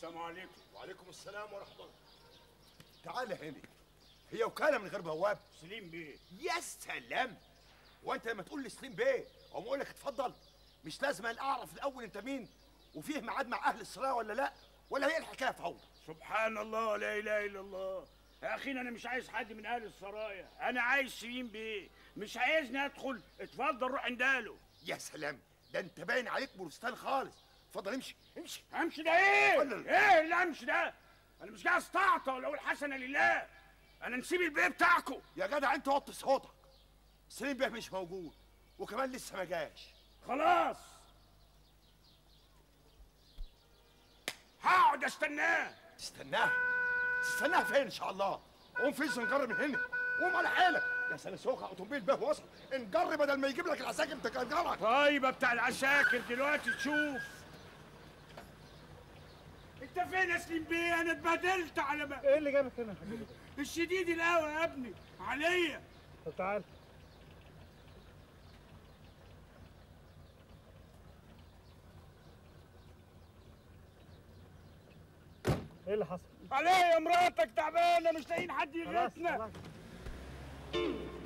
السلام عليكم وعليكم السلام ورحمه الله تعال هنا هي وكاله من غير بواب سليم بيه يا سلام وانت لما تقول لي سليم بيه او اقول لك اتفضل مش لازم أن اعرف الاول انت مين وفيه ميعاد مع اهل الصلاه ولا لا ولا هي الحكايه فوضى سبحان الله لا اله الا الله يا اخينا انا مش عايز حد من اهل السرايا انا عايز سليم بيه مش عايزني ادخل اتفضل روح عنداله يا سلام ده انت باين عليك بورستان خالص اتفضل امشي امشي امشي ده ايه ولا- ايه اللي امشي ده انا مش قاعد استعطى ولا اقول حسنه لله انا نسيب البيه بتاعكم يا جدع انت وطي صوتك سليم بيه مش موجود وكمان لسه ما جاش خلاص هقعد استناه تستناه تستناه فين ان شاء الله قوم فيس نجرب من هنا قوم على حالك يا سنة سوخة اوتومبيل به وصل نجرب بدل ما يجيب لك العساكر تكرجرك طيب يا بتاع العساكر دلوقتي تشوف انت فين يا سليم بيه انا اتبهدلت على ما ايه اللي جابك هنا حضرتك؟ الشديد القوي يا ابني عليا طب تعال ايه اللي حصل؟ عليا مراتك تعبانه مش لاقيين حد خلاص يغيثنا خلاص